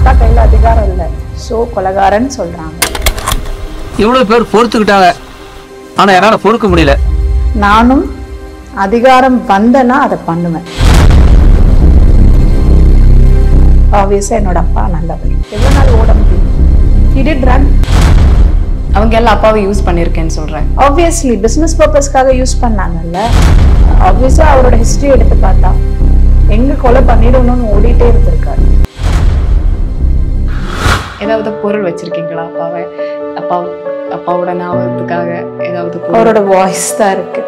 அப்பா கையில் அதிகாரம் இல்லை ஸோ கொலகாரன்னு சொல்கிறாங்க இவ்வளவு பேர் பொறுத்துக்கிட்டாங்க ஆனா என்னால பொறுக்க முடியல நானும் அதிகாரம் வந்தனா அதை பண்ணுவேன் ஆப்வியஸாக என்னோட அப்பா நல்லவர் எவ்வளோ நாள் ஓட முடியும் he did run அவங்க எல்லாம் அப்பாவை யூஸ் பண்ணியிருக்கேன்னு சொல்றேன் ஆப்வியஸ்லி பிஸ்னஸ் பர்பஸ்க்காக யூஸ் பண்ணாங்கல்ல ஆப்வியஸாக அவரோட ஹிஸ்ட்ரி எடுத்து பார்த்தா எங்க கொலை பண்ணிடணும்னு ஓடிட்டே இருந்திருக்காரு ஏதாவது பொருள் வச்சிருக்கீங்களா அப்பாவை அப்பா அப்பாவோட ஞாபகத்துக்காக ஏதாவது பொருள்? அவரோட வாய்ஸ் தான் இருக்கு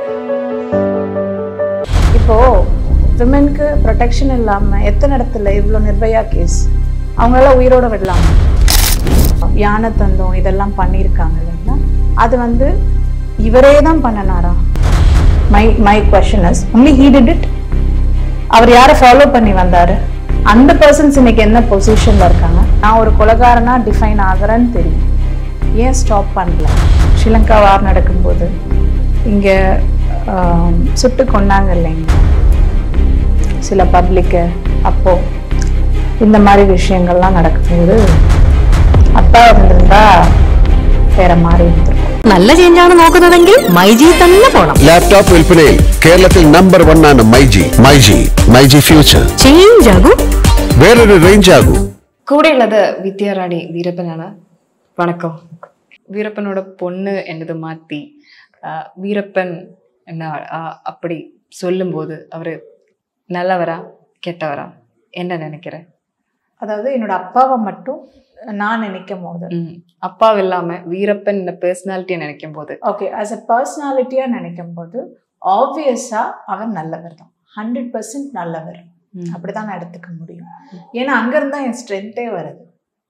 இப்போ விமென்க்கு ப்ரொடெக்ஷன் இல்லாம எத்தனை இடத்துல இவ்வளோ நிர்பயா கேஸ் அவங்களெல்லாம் உயிரோட விடலாம் யானை தந்தம் இதெல்லாம் பண்ணியிருக்காங்க இல்லைங்களா அது வந்து இவரே தான் பண்ணனாரா my my question is only he did it அவர் யாரை ஃபாலோ பண்ணி வந்தாரு அந்த பர்சன்ஸ் இன்னைக்கு என்ன பொசிஷன்ல இருக்காங்க நான் ஒரு கொலகாரனா டிஃபைன் ஆகிறேன்னு தெரியும் ஏன் ஸ்டாப் பண்ணல ஸ்ரீலங்கா வார் நடக்கும்போது இங்கே சுட்டு கொண்டாங்க இல்லைங்க சில பப்ளிக்கு அப்போ இந்த மாதிரி விஷயங்கள்லாம் நடக்கும்போது அப்பா இருந்திருந்தா വേറെ മാറി ഇരുന്നിരുന്നു നല്ല ചേഞ്ചാണ് നോക്കുന്നതെങ്കിൽ മൈജി തന്നെ പോണം ലാപ്ടോപ്പ് വിൽപ്പനയിൽ കേരളത്തിൽ നമ്പർ വൺ ആണ് മൈജി മൈജി മൈജി ഫ്യൂച്ചർ ചേഞ്ച് ആകും വേറൊരു റേഞ്ച് ആകൂ கூட உள்ளது வித்யாராணி வீரப்பனான வணக்கம் வீரப்பனோட பொண்ணு என்னது மாத்தி ஆஹ், வீரப்பன் என்ன ஆஹ், அப்படி சொல்லும்போது அவரு நல்லவரா கெட்டவரா என்ன நினைக்கிற அதாவது என்னோட அப்பாவை மட்டும் நான் நினைக்கும் போது ம். அப்பா இல்லாம வீரப்பன் பர்சனாலிட்டியை நினைக்கும் போது ஓகே ஆஸ் அ பர்சனாலிட்டியாக நினைக்கும் போது ஆப்வியஸாக அவர் நல்லவர் தான் ஹண்ட்ரட் பர்சன்ட் நல்லவர் ம். அப்படிதான் நான் எடுத்துக்க முடியும் ஏன்னா அங்கேருந்து தான் என் ஸ்ட்ரென்த்தே வருது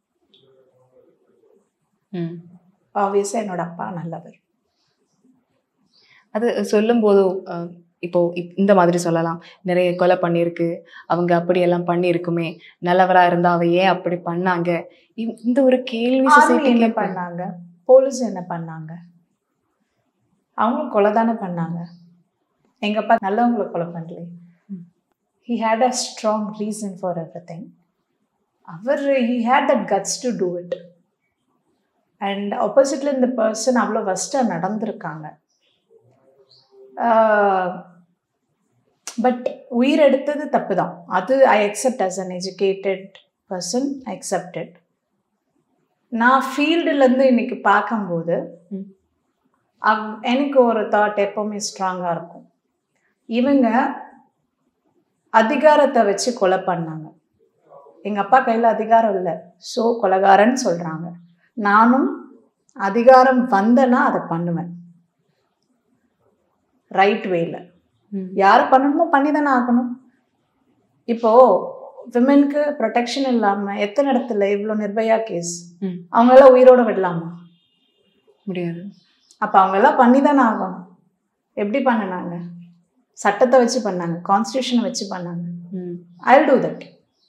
ம். ஆப்வியஸாக என்னோட அப்பா நல்லவர் அது சொல்லும்போது அஹ், இப்போ இப்- இந்த மாதிரி சொல்லலாம் நிறைய கொலை பண்ணியிருக்கு அவங்க அப்படி எல்லாம் பண்ணியிருக்குமே நல்லவரா இருந்தா அவ ஏன் அப்படி பண்ணாங்க இ- இந்த ஒரு கேள்வி Army சொசைட்டி என்ன பண்ணாங்க போலீஸ் என்ன பண்ணாங்க அவங்களும் கொலை தானே பண்ணாங்க எங்க அப்பா நல்லவங்களை கொலை பண்ணல he had a strong reason for everything அவர் he had that guts to do it and ஆப்போசிட்ல இந்த பர்சன் அவ்வளோ ஃபஸ்ட்டாக நடந்திருக்காங்க பட் உயிர் எடுத்தது தப்பு தான் அது I accept as an educated person I accepted நான் ஃபீல்டுலேருந்து இன்னைக்கு பார்க்கும்போது ம். அவ்- எனக்கு ஒரு தாட் எப்போவுமே ஸ்ட்ராங்காக இருக்கும் இவங்க அதிகாரத்தை வச்சு கொலை பண்ணாங்க எங்கள் அப்பா கையில் அதிகாரம் இல்லை ஸோ கொலைகாரன்னு சொல்கிறாங்க நானும் அதிகாரம் வந்தனா அதை பண்ணுவேன் ரைட் வேல ம். யார் பண்ணணுமோ பண்ணி தானே ஆகணும் இப்போ விமென்க்கு ப்ரொடெக்ஷன் இல்லாம எத்தனை இடத்துல இவ்வளோ நிர்பயா கேஸ் ம். அவங்களெல்லாம் உயிரோட விடலாமா முடியாது அப்போ அவங்கெல்லாம் பண்ணி தானே ஆகணும் எப்படி பண்ணினாங்க சட்டத்தை வச்சு பண்ணாங்க கான்ஸ்டியூஷனை வச்சு பண்ணாங்க ம். ஐ டூ தட்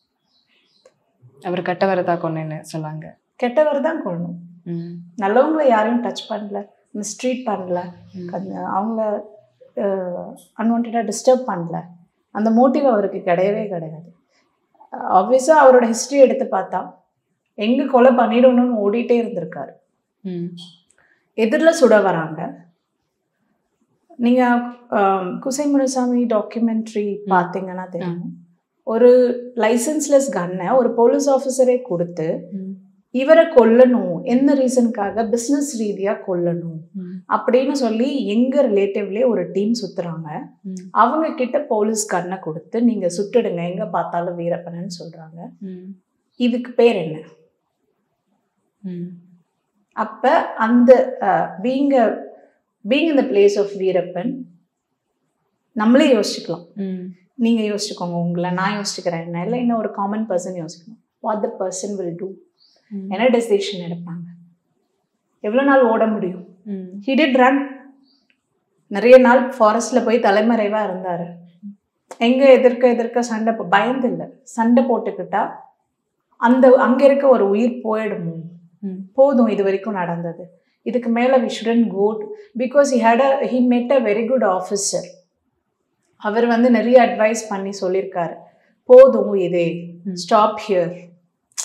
அவர் கட்டவரதா கொண்டேன்னு சொன்னாங்க கெட்டவர் தான் கொள்ளணும் ம். நல்லவங்களை யாரையும் டச் பண்ணல மிஸ்ட்ரீட் பண்ணல அந்த- அவங்கள அன்வான்டாக டிஸ்டர்ப் பண்ணல அந்த மோட்டிவ் அவருக்கு கிடையவே கிடையாது ஆப்வியஸாக அவரோட ஹிஸ்ட்ரி எடுத்து பார்த்தா எங்கே கொலை பண்ணிடணும்னு ஓடிட்டே இருந்திருக்காரு ம். எதிரில் சுட வராங்க நீங்கள் குசை முனுசாமி டாக்குமெண்ட்ரி பார்த்தீங்கன்னா தெரியும் ஒரு லைசன்ஸ்லெஸ் கன்னை ஒரு போலீஸ் ஆஃபீஸரே கொடுத்து ம். இவரை கொல்லணும் என்ன ரீசனுக்காக பிஸ்னஸ் ரீதியாக கொல்லணும் ம். அப்படின்னு சொல்லி எங்க ரிலேட்டிவ்லேயே ஒரு டீம் சுத்துறாங்க ம். அவங்க கிட்ட போலீஸ் கண்ணை கொடுத்து நீங்க சுட்டுடுங்க எங்க பார்த்தாலும் வீரப்பனன்னு சொல்றாங்க ம். இதுக்கு பேர் என்ன ம். அப்ப அந்த பீங்க பீங் இந்த பிளேஸ் ஆஃப் வீரப்பன் நம்மளே யோசிச்சுக்கலாம் ம். நீங்க யோசிச்சுக்கோங்க உங்களை நான் யோசிச்சுக்கிறேன் என்ன இல்லை இன்னும் ஒரு காமன் பர்சன் யோசிக்கணும் what the person will do ம். என்ன டெசிஷன் எடுப்பாங்க எவ்வளோ நாள் ஓட முடியும் ம். he did run நிறைய நாள் ஃபாரஸ்ட்ல போய் தலைமறைவா இருந்தாரு எங்க எதிர்க்க எதிர்க்க சண்டை போ- பயந்து இல்லை சண்டை போட்டுக்கிட்டா அந்த அங்க இருக்க ஒரு உயிர் போயிடுமோ ம். போதும் இது வரைக்கும் நடந்தது இதுக்கு மேல we shouldn't go because he had a he met a very good officer அவர் வந்து நிறைய அட்வைஸ் பண்ணி சொல்லியிருக்காரு போதும் இதே ம். ஸ்டாப் ஹியர்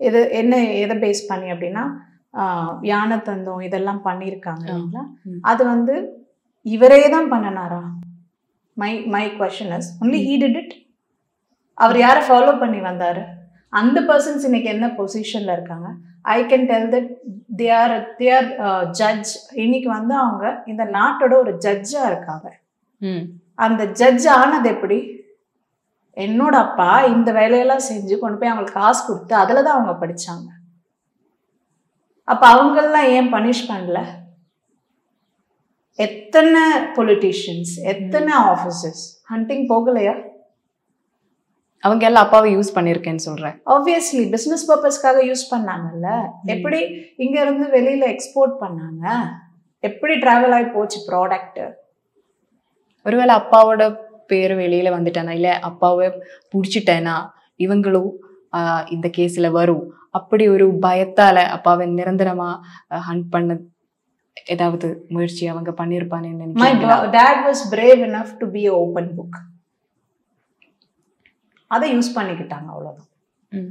இது என்ன எதை பேஸ் பண்ணி அப்படின்னா ஆஹ், யானை தந்தம் இதெல்லாம் பண்ணியிருக்காங்க இல்லைங்களா ம். அது வந்து இவரே தான் பண்ணனாரா my my question is only he did it அவர் யாரை ஃபாலோ பண்ணி வந்தாரு அந்த பர்சன்ஸ் இன்னைக்கு என்ன பொசிஷன்ல இருக்காங்க I can tell that they are they are judge இன்னைக்கு வந்து அவங்க இந்த நாட்டோட ஒரு ஜட்ஜா இருக்காங்க ம் அந்த ஜட்ஜ் ஆனது எப்படி என்னோட அப்பா இந்த வேலையெல்லாம் செஞ்சு கொண்டு போய் அவங்களுக்கு காசு கொடுத்து அதில் தான் அவங்க படிச்சாங்க அப்போ அவங்கெல்லாம் ஏன் பனிஷ் பண்ணல எத்தனை பொலிட்டீஷியன்ஸ் எத்தனை ஆஃபீஸர்ஸ் ஹண்டிங் போகலையா அவங்க எல்லாம் அப்பாவை யூஸ் பண்ணியிருக்கேன்னு சொல்றேன் ஆப்வியஸ்லி பிஸ்னஸ் பர்பஸ்க்காக யூஸ் பண்ணாங்கல்ல எப்படி இங்க இருந்து வெளியில எக்ஸ்போர்ட் பண்ணாங்க எப்படி டிராவல் ஆகி போச்சு ப்ராடக்ட் ஒருவேளை அப்பாவோட பேர் வெளியில வந்துட்டானா இல்ல அப்பாவை பிடிச்சிட்டேனா இவங்களும் ஆஹ், இந்த கேஸ்ல வரும் அப்படி ஒரு பயத்தால அப்பாவை நிரந்தரமா ஹண்ட் பண்ண ஏதாவது முயற்சி அவங்க பண்ணிருப்பான்னு மை நினைக்கிறீங்களா that was brave enough to be open book அதை யூஸ் பண்ணிக்கிட்டாங்க அவ்வளவுதான் ம்.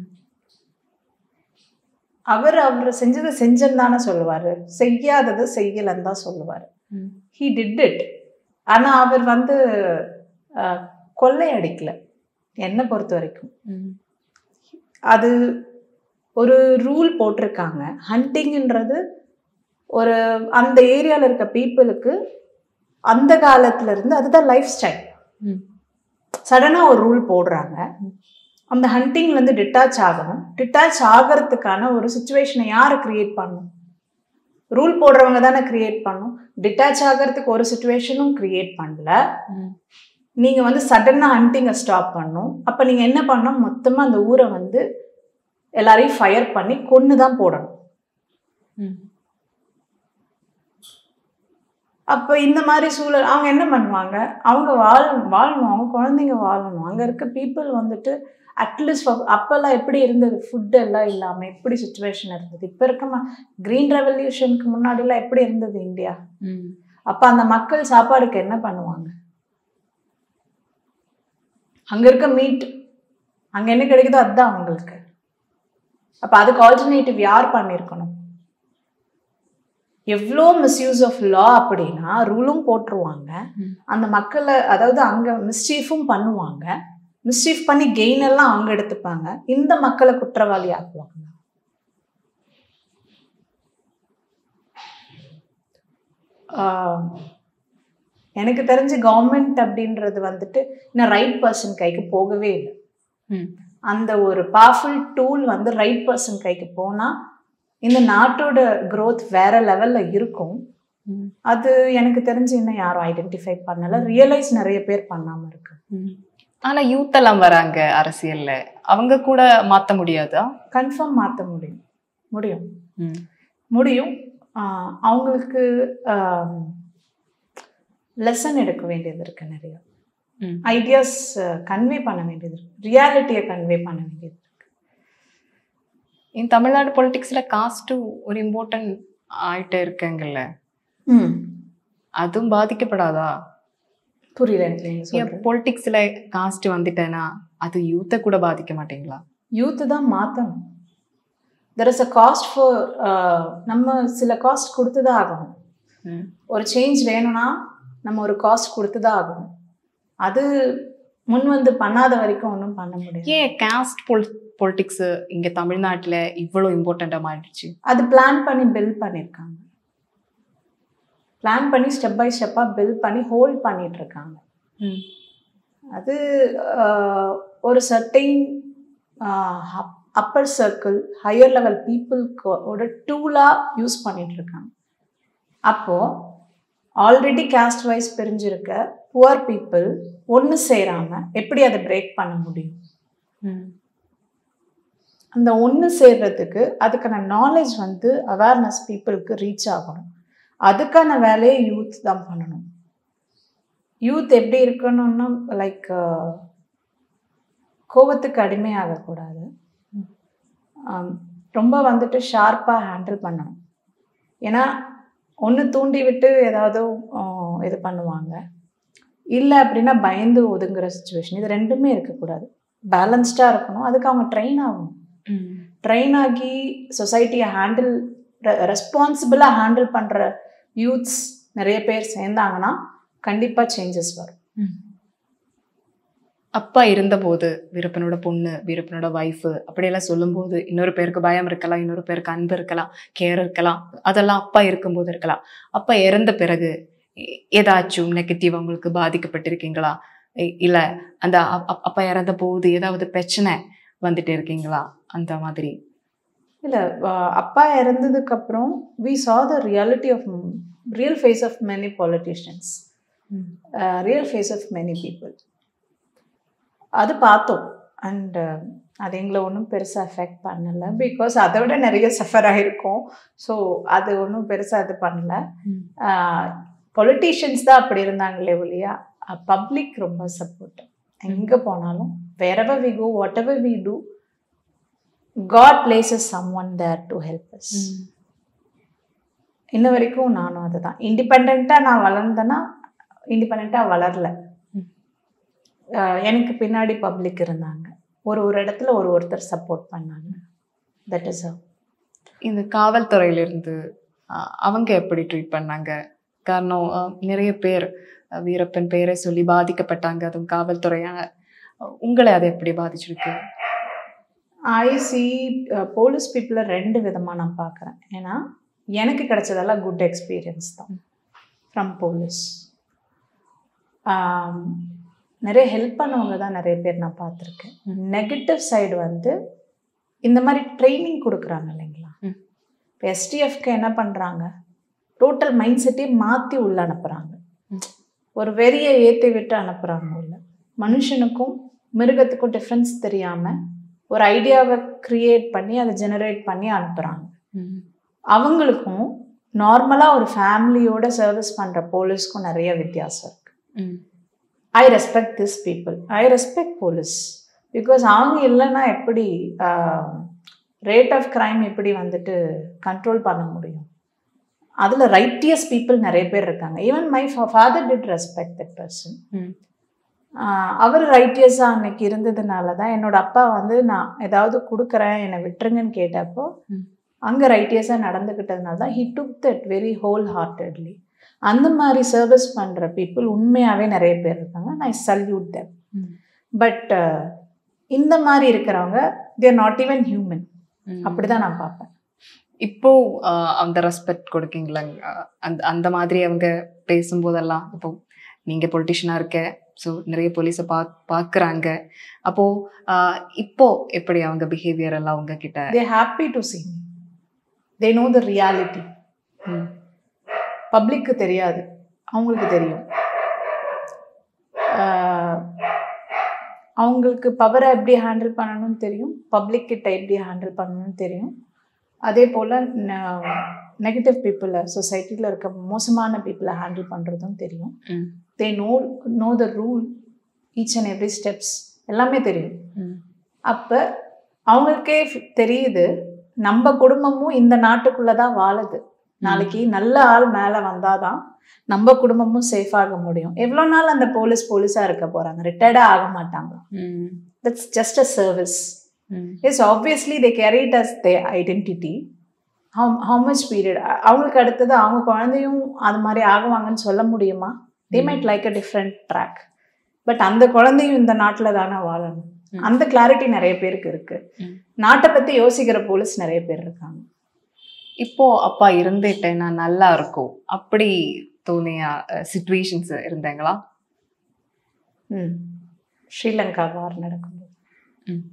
அவர் அவர் செஞ்சதை செஞ்சேன்னு தானே சொல்லுவாரு செய்யாதது செய்யலன்னு தான் சொல்லுவாரு ம். ஹீ டிட் இட் ஆனா அவர் வந்து அஹ், கொள்ளையடிக்கல என்னை பொறுத்த வரைக்கும் ம். அது ஒரு ரூல் போட்டிருக்காங்க ஹண்டிங்ன்றது ஒரு அந்த ஏரியாவில் இருக்க பீப்புளுக்கு அந்த காலத்துல இருந்து அதுதான் லைஃப் ஸ்டைல் ம். சடனாக ஒரு ரூல் போடுறாங்க அந்த ஹண்டிங்லேருந்து டிட்டாச் ஆகணும் டிட்டாச் ஆகிறதுக்கான ஒரு சுச்சுவேஷனை யார் கிரியேட் பண்ணும் ரூல் போடுறவங்க தானே கிரியேட் பண்ணும் டிட்டாச் ஆகிறதுக்கு ஒரு சுச்சுவேஷனும் கிரியேட் பண்ணல ம். நீங்க வந்து சடனா ஹண்டிங்கை ஸ்டாப் பண்ணும் அப்ப நீங்க என்ன பண்ணணும் மொத்தமா அந்த ஊரை வந்து எல்லாரையும் ஃபயர் பண்ணி கொன்னு தான் போடணும் ம். அப்ப இந்த மாதிரி சூழல் அவங்க என்ன பண்ணுவாங்க அவங்க வாழ வாழணும் அவங்க குழந்தைங்க வாழணும் அங்க இருக்க பீப்புள் வந்துட்டு அட்லீஸ்ட் அப்பெல்லாம் எப்படி இருந்தது ஃபுட் எல்லாம் இல்லாம எப்படி சுச்சுவேஷன் இருந்தது இப்ப இருக்க கிரீன் ரெவல்யூஷனுக்கு முன்னாடிலாம் எப்படி இருந்தது இந்தியா ம். அப்ப அந்த மக்கள் சாப்பாடுக்கு என்ன பண்ணுவாங்க அங்க இருக்க மீட் அங்க என்ன கிடைக்குதோ அதுதான் அவங்களுக்கு அப்ப அதுக்கு ஆல்டர்னேட்டிவ் யார் பண்ணியிருக்கணும் எவ்வளோ மிஸ்யூஸ் ஆஃப் லா அப்படின்னா ரூலும் போட்டுருவாங்க ம். அந்த மக்களை அதாவது அங்க மிஸ்சீஃபும் பண்ணுவாங்க மிஸ்சீஃப் பண்ணி கெயின் எல்லாம் அவங்க எடுத்துப்பாங்க இந்த மக்களை குற்றவாளி ஆக்குவாங்க ஆஹ் எனக்கு தெரிஞ்சு கவர்மெண்ட் அப்படின்றது வந்துட்டு இன்னும் ரைட் பர்சன் கைக்கு போகவே இல்லை ம். அந்த ஒரு பவர்ஃபுல் டூல் வந்து ரைட் பர்சன் கைக்கு போனா இந்த நாட்டோட growth வேற லெவல்ல இருக்கும் ம். அது எனக்கு தெரிஞ்சு இன்னும் யாரும் ஐடென்டிஃபை பண்ணல ரியலைஸ் நிறைய பேர் பண்ணாம இருக்கு ம். ஆனா யூத் எல்லாம் வராங்க அரசியல்ல அவங்க கூட மாத்த முடியாதா கன்ஃபார்ம் மாற்ற முடியும் முடியும் ம். முடியும் ஆஹ் அவங்களுக்கு லெசன் எடுக்க வேண்டியது இருக்கு நிறைய ம். ஐடியாஸ் கன்வே பண்ண வேண்டியது இருக்கு ரியாலிட்டியை கன்வே பண்ண வேண்டியது இருக்கு இந்த தமிழ்நாடு பொலிட்டிக்ஸ்ல காஸ்ட்டும் ஒரு இம்பார்ட்டன்ட் ஆயிட்டே இருக்குங்கல்ல ம் அதுவும் பாதிக்கப்படாதா புரியல எனக்கு நீங்க சொல்றது பொலிட்டிக்ஸ்ல காஸ்ட் வந்துட்டேன்னா அது யூத்தை கூட பாதிக்க மாட்டீங்களா யூத்து தான் மாற்றணும் there is a caste for நம்ம சில காஸ்ட் கொடுத்து தான் ஆகணும் ம். ஒரு சேஞ்ச் வேணும்னா நம்ம ஒரு காஸ்ட் கொடுத்து தான் ஆகணும் அது முன் வந்து பண்ணாத வரைக்கும் ஒன்றும் பண்ண முடியாது ஏன் காஸ்ட் பொல் பொலிட்டிக்ஸ் இங்க தமிழ்நாட்டுல இவ்வளவு இம்பார்ட்டண்டா மாறிடுச்சு அது பிளான் பண்ணி பில்ட் பண்ணியிருக்காங்க பிளான் பண்ணி ஸ்டெப் பை ஸ்டெப்பாக பில்ட் பண்ணி ஹோல்ட் பண்ணிட்டு இருக்காங்க ம். அது ஆஹ், ஒரு certain upper circle higher level பீப்புளுக்கோட டூலாக யூஸ் பண்ணிட்டு இருக்காங்க அப்போது ஆல்ரெடி காஸ்ட் வைஸ் பிரிஞ்சிருக்க புவர் பீப்புள் ஒன்று சேராம எப்படி அதை பிரேக் பண்ண முடியும் ம். அந்த ஒன்று சேர்றதுக்கு அதுக்கான நாலேஜ் வந்து அவேர்னஸ் பீப்புளுக்கு ரீச் ஆகணும் அதுக்கான வேலையை யூத் தான் பண்ணணும் யூத் எப்படி இருக்கணும்னா லைக் கோபத்துக்கு அடிமையாகக்கூடாது ஆம், ரொம்ப வந்துட்டு ஷார்ப்பாக ஹேண்டில் பண்ணணும் ஏன்னா ஒன்று தூண்டி விட்டு ஏதாவது ஆ, இது பண்ணுவாங்க இல்லை அப்படின்னா பயந்து ஒதுங்குற சுச்சுவேஷன் இது ரெண்டுமே இருக்கக்கூடாது பேலன்ஸ்டாக இருக்கணும் அதுக்கு அவங்க ட்ரெயின் ஆகணும் ம். ட்ரெயின் ஆகி சொசைட்டியை ஹேண்டில் ரெஸ்பான்சிபிளாக ஹேண்டில் பண்ணுற யூத்ஸ் நிறைய பேர் சேர்ந்தாங்கன்னா கண்டிப்பாக சேஞ்சஸ் வரும் அப்பா இருந்தபோது வீரப்பனோட பொண்ணு வீரப்பனோட ஒய்ஃபு அப்படியெல்லாம் சொல்லும்போது இன்னொரு பேருக்கு பயம் இருக்கலாம் இன்னொரு பேருக்கு அன்பு இருக்கலாம் கேர் இருக்கலாம் அதெல்லாம் அப்பா இருக்கும்போது இருக்கலாம் அப்பா இறந்த பிறகு எ- ஏதாச்சும் நெகட்டிவ் உங்களுக்கு பாதிக்கப்பட்டிருக்கீங்களா இ- இல்ல அந்த அப்- அப்- அப்பா இறந்த போது ஏதாவது பிரச்சனை வந்துட்டு இருக்கீங்களா அந்த மாதிரி இல்லை அப்பா இறந்ததுக்கு அப்புறம் we saw the reality of real face of many politicians real face of many people அது பார்த்தோம் அண்ட் அது எங்களை ஒன்றும் பெருசாக அஃபெக்ட் பண்ணலை பிகாஸ் அதை விட நிறைய சஃபர் ஆகிருக்கும் ஸோ அது ஒன்றும் பெருசாக இது பண்ணல பொலிட்டீஷியன்ஸ் தான் அப்படி இருந்தாங்களே ஒழியா பப்ளிக் ரொம்ப சப்போர்ட் எங்கே போனாலும் wherever we go whatever we do God places someone there to help us இன்ன வரைக்கும் நானும் அதுதான் இண்டிபெண்ட்டாக நான் வளர்ந்தேன்னா இண்டிபெண்ட்டாக வளரல அஹ் எனக்கு பின்னாடி பப்ளிக் இருந்தாங்க ஒரு ஒரு இடத்துல ஒரு ஒருத்தர் சப்போர்ட் பண்ணாங்க தட் இஸ் இந்த காவல்துறையிலிருந்து அஹ், அவங்க எப்படி ட்ரீட் பண்ணாங்க காரணம் அஹ், நிறைய பேர் அஹ், வீரப்பன் பேரை சொல்லி பாதிக்கப்பட்டாங்க அதுவும் காவல்துறையான அஹ், உங்களை அதை எப்படி பாதிச்சிருக்கு ஐ சி போலீஸ் பீப்புளை ரெண்டு விதமாக நான் பார்க்குறேன் ஏன்னா எனக்கு கிடைச்சதெல்லாம் குட் எக்ஸ்பீரியன்ஸ் தான் ஃப்ரம் போலீஸ் நிறைய ஹெல்ப் பண்ணவங்க தான் நிறைய பேர் நான் பார்த்துருக்கேன் நெகட்டிவ் சைடு வந்து இந்த மாதிரி ட்ரைனிங் கொடுக்குறாங்க இல்லைங்களா ம். இப்போ எஸ்டிஎஃப்க்கு என்ன பண்ணுறாங்க டோட்டல் மைண்ட் செட்டே மாற்றி உள்ள அனுப்புகிறாங்க ம். ஒரு வெறியை ஏற்றி விட்டு அனுப்புகிறாங்க உள்ள மனுஷனுக்கும் மிருகத்துக்கும் டிஃப்ரென்ஸ் தெரியாமல் ஒரு ஐடியாவை க்ரியேட் பண்ணி அதை ஜெனரேட் பண்ணி அனுப்புகிறாங்க அவங்களுக்கும் நார்மலாக ஒரு ஃபேமிலியோட சர்வீஸ் பண்ணுற போலீஸ்க்கும் நிறைய வித்தியாசம் இருக்குது I respect this people I respect police because அவங்க இல்லைன்னா எப்படி ரேட் ஆஃப் க்ரைம் எப்படி வந்துட்டு கண்ட்ரோல் பண்ண முடியும் அதில் ரைட்டியஸ் பீப்புள் நிறைய பேர் இருக்காங்க even my father did respect that person அவர் ரைட்டியஸாக அன்னைக்கு இருந்ததுனால தான் என்னோட அப்பா வந்து நான் ஏதாவது கொடுக்குறேன் என்னை விட்டுருங்கன்னு கேட்டப்போ ம். அங்கே ரைட்டியஸாக நடந்துக்கிட்டதுனால தான் he took that very wholeheartedly அந்த மாதிரி சர்வீஸ் பண்ணுற பீப்புள் உண்மையாகவே நிறைய பேர் இருக்காங்க நான் சல்யூட் தெம் ம். பட் இந்த மாதிரி இருக்கிறவங்க தேர் நாட் ஈவன் ஹியூமன் அப்படி தான் நான் பார்ப்பேன் இப்போ ஆஹ், அந்த ரெஸ்பெக்ட் கொடுக்கீங்களா ஆஹ், அந்த அந்த மாதிரி அவங்க பேசும்போதெல்லாம் இப்போ நீங்க பொலிட்டிஷனா இருக்க ஸோ நிறைய போலீஸை பா பார்க்குறாங்க அப்போ ஆஹ், இப்போ எப்படி அவங்க பிஹேவியர் எல்லாம் உங்ககிட்ட they happy to see me they know the reality ம். பப்ளிக்கு தெரியாது அவங்களுக்கு தெரியும் ஆஹ் அவங்களுக்கு பவரை எப்படி ஹேண்டில் பண்ணணும்னு தெரியும் பப்ளிக் கிட்ட எப்படி ஹேண்டில் பண்ணணும்னு தெரியும் அதே போல் நெகட்டிவ் பீப்புளை சொசைட்டியில் இருக்க மோசமான பீப்புளை ஹேண்டில் பண்ணுறதும் தெரியும் ம். They know know the rule each and every steps எல்லாமே தெரியும் ம். அப்போ அவங்களுக்கே ஃப- தெரியுது நம்ம குடும்பமும் இந்த நாட்டுக்குள்ளே தான் வாழுது நாளைக்கு நல்ல ஆள் மேலே வந்தாதான் நம்ம குடும்பமும் சேஃப் ஆக முடியும் எவ்வளோ நாள் அந்த போலீஸ் போலீஸாக இருக்க போகிறாங்க ரிட்டையர்டாக ஆக மாட்டாங்க ம். தட்ஸ் ஜஸ்ட் அ சர்வீஸ் ம். Yes obviously they carried as they identity how how much period அவங்களுக்கு அடுத்தது அவங்க குழந்தையும் அது மாதிரி ஆகுவாங்கன்னு சொல்ல முடியுமா they might like a different track but அந்த குழந்தையும் இந்த நாட்டில் தானே வாழணும் ம். அந்த கிளாரிட்டி நிறைய பேருக்கு இருக்கு ம். நாட்டை பற்றி யோசிக்கிற போலீஸ் நிறைய பேர் இருக்காங்க இப்போ அப்பா இருந்துட்டேன்னா நல்லா இருக்கும் அப்படி தோணிய சுச்சுவேஷன்ஸ் இருந்தாங்களா ம் ஸ்ரீலங்கா வார் நடக்கும்போது ம்.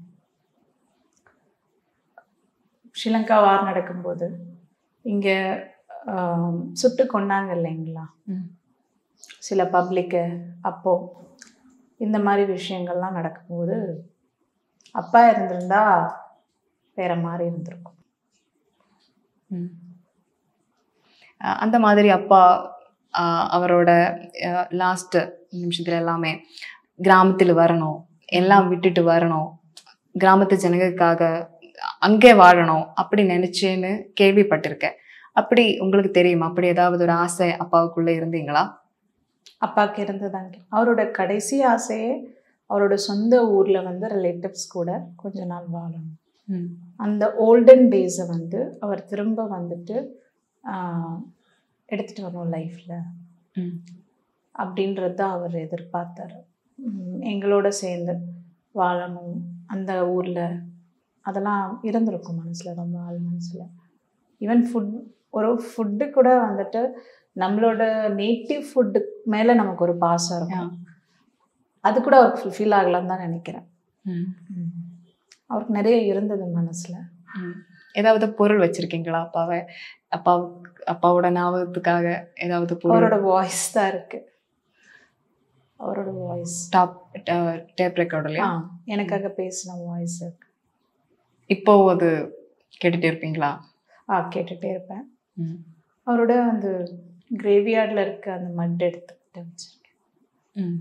ஸ்ரீலங்கா வார் நடக்கும்போது இங்கே சுட்டு கொண்டாங்க இல்லைங்களா ம். சில பப்ளிக்கு அப்போ இந்த மாதிரி விஷயங்கள்லாம் நடக்கும்போது அப்பா இருந்திருந்தா வேற மாதிரி இருந்திருக்கும் ம். அஹ் அந்த மாதிரி அப்பா அஹ் அவரோட லாஸ்ட் நிமிஷத்துல எல்லாமே கிராமத்தில் வரணும் எல்லாம் விட்டுட்டு வரணும் கிராமத்து ஜனங்களுக்காக அங்கே வாழணும் அப்படி நினைச்சேன்னு கேள்விப்பட்டிருக்கேன் அப்படி உங்களுக்கு தெரியுமா அப்படி ஏதாவது ஒரு ஆசை அப்பாவுக்குள்ள இருந்தீங்களா அப்பாவுக்கு இருந்ததாங்க அவரோட கடைசி ஆசையே அவரோட சொந்த ஊரில் வந்து ரிலேட்டிவ்ஸ் கூட கொஞ்ச நாள் வாழணும் ம் அந்த ஓல்டன் டேஸை வந்து அவர் திரும்ப வந்துட்டு ஆஹ், எடுத்துட்டு வரணும் லைஃப்ல ம் அப்படின்றது தான் அவர் எதிர்பார்த்தாரு உம், எங்களோட சேர்ந்து வாழணும் அந்த ஊர்ல அதெல்லாம் இருந்திருக்கும் மனசுல ரொம்ப ஆள் மனசுல ஈவன் ஃபுட் ஒரு ஃபுட்டு கூட வந்துட்டு நம்மளோட நேட்டிவ் ஃபுட்டு மேல நமக்கு ஒரு பாசம் இருக்கும் அது கூட அவருக்கு ஃபுல்ஃபில் ஆகலாம்னு தான் நினைக்கிறேன் ம் உம். அவருக்கு நிறைய இருந்தது மனசுல ம். ஏதாவது பொருள் வச்சிருக்கீங்களா அப்பாவை அப்பா அப்பாவோட ஞாபகத்துக்காக ஏதாவது பொருள் அவரோட வாய்ஸ் தான் இருக்கு அவரோட வாய்ஸ் டாப் டேப் ரெக்கார்ட்லையா எனக்காக பேசின வாய்ஸ் இருக்கு இப்போ அது கேட்டுட்டே இருப்பீங்களா ஆ கேட்டுட்டே இருப்பேன் ம் அவரோட அந்த கிரேவியார்டில் இருக்க அந்த மட் எடுத்துக்கிட்டு வச்சிருக்கேன் ம்.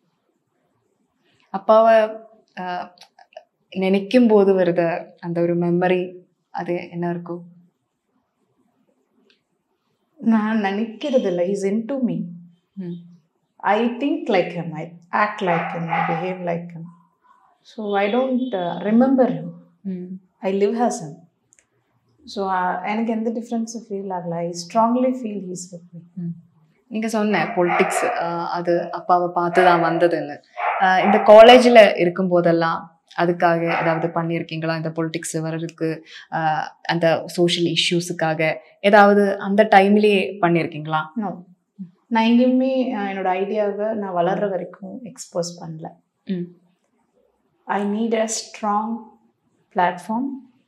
அப்பாவை ஆஹ், நினைக்கும் போது வருத அந்த ஒரு மெமரி அது என்ன இருக்கும் நான் நினைக்கிறது இல்லை இஸ் இன் டு மீ ம். I think like him I act like him I behave like him so I don't remember him ம். I live as him so எனக்கு எந்த டிஃப்ரென்ஸும் ஃபீல் ஆகல I strongly feel he's with me ம். நீங்க சொன்ன politics அது அப்பாவை பார்த்து தான் வந்ததுன்னு ஆஹ், இந்த காலேஜில் இருக்கும் போதெல்லாம் அதுக்காக ஏதாவது பண்ணியிருக்கீங்களா இந்த பொலிட்டிக்ஸ் வர்றதுக்கு ஆஹ், அந்த சோஷியல் இஷ்யூஸுக்காக ஏதாவது அந்த டைம்லயே பண்ணியிருக்கீங்களா நோ நான் எங்கேயுமே அஹ், என்னோட ஐடியாவை நான் வளர்ற வரைக்கும் எக்ஸ்போஸ் பண்ணல ம் I need a strong platform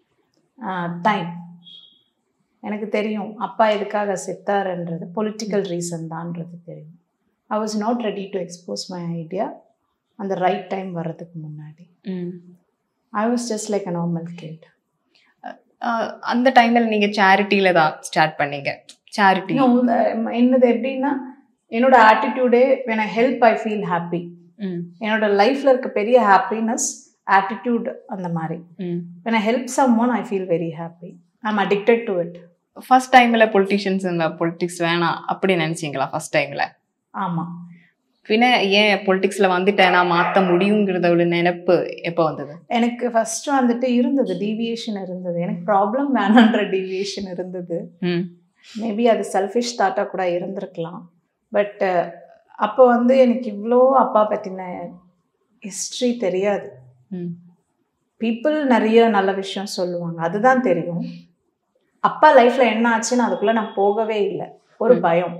time எனக்கு தெரியும் அப்பா எதுக்காக செத்தாருன்றது பொலிட்டிக்கல் ரீசன் தான்றது தெரியும் I was not ready to expose my idea அந்த ரைட் டைம் வர்றதுக்கு முன்னாடி ம் I was just like a normal kid ah, அந்த டைமில் நீங்க சேரிட்டியில தான் ஸ்டார்ட் பண்ணீங்க சேரிட்டி என்னது எப்படின்னா என்னோட ஆட்டிடியூடே when I help I feel happy ம் என்னோட லைஃப்பில் இருக்க பெரிய ஹாப்பினஸ் ஆட்டிடியூட் அந்த மாதிரி ம் when I help someone I feel very happy I'm addicted to it first டைம்ல பொலிட்டிஷியன்ஸ் இந்த பொலிட்டிக்ஸ் வேணாம் அப்படி நினைச்சீங்களா ஃபர்ஸ்ட் டைம்ல ஆமாம் பின்ன ஏன் பொலிட்டிக்ஸ்ல வந்துட்டேன் நான் மாத்த முடியுங்கிறத ஒரு நினைப்பு எப்போ வந்தது எனக்கு ஃபர்ஸ்ட் வந்துட்டு இருந்தது டீவியேஷன் இருந்தது எனக்கு ப்ராப்ளம் வேணான்ற டீவியேஷன் இருந்தது ம் மேபி அது செல்ஃபிஷ் தாட்டாக கூட இருந்திருக்கலாம் பட் அப்போ வந்து எனக்கு இவ்வளோ அப்பா பற்றின ஹிஸ்ட்ரி தெரியாது ம் பீப்புள் நிறைய நல்ல விஷயம் சொல்லுவாங்க அதுதான் தெரியும் அப்பா லைஃப்ல என்ன ஆச்சுன்னு அதுக்குள்ள நான் போகவே இல்லை ஒரு ம். பயம்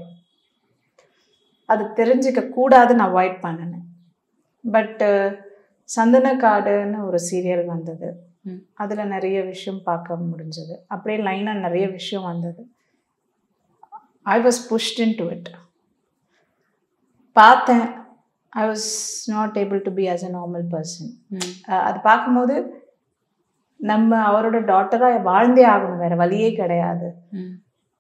அது தெரிஞ்சுக்க கூடாதுன்னு அவாய்ட் பண்ணினேன் பட் சந்தனக்காடுன்னு ஒரு சீரியல் வந்தது ம். அதுல நிறைய விஷயம் பார்க்க முடிஞ்சது அப்படியே லைனா நிறைய விஷயம் வந்தது I was pushed into it பார்த்தேன் I was not able to be as a normal person ம் அது பார்க்கும்போது நம்ம அவரோட டாட்டராக வாழ்ந்தே ஆகணும் வேற வழியே கிடையாது ம்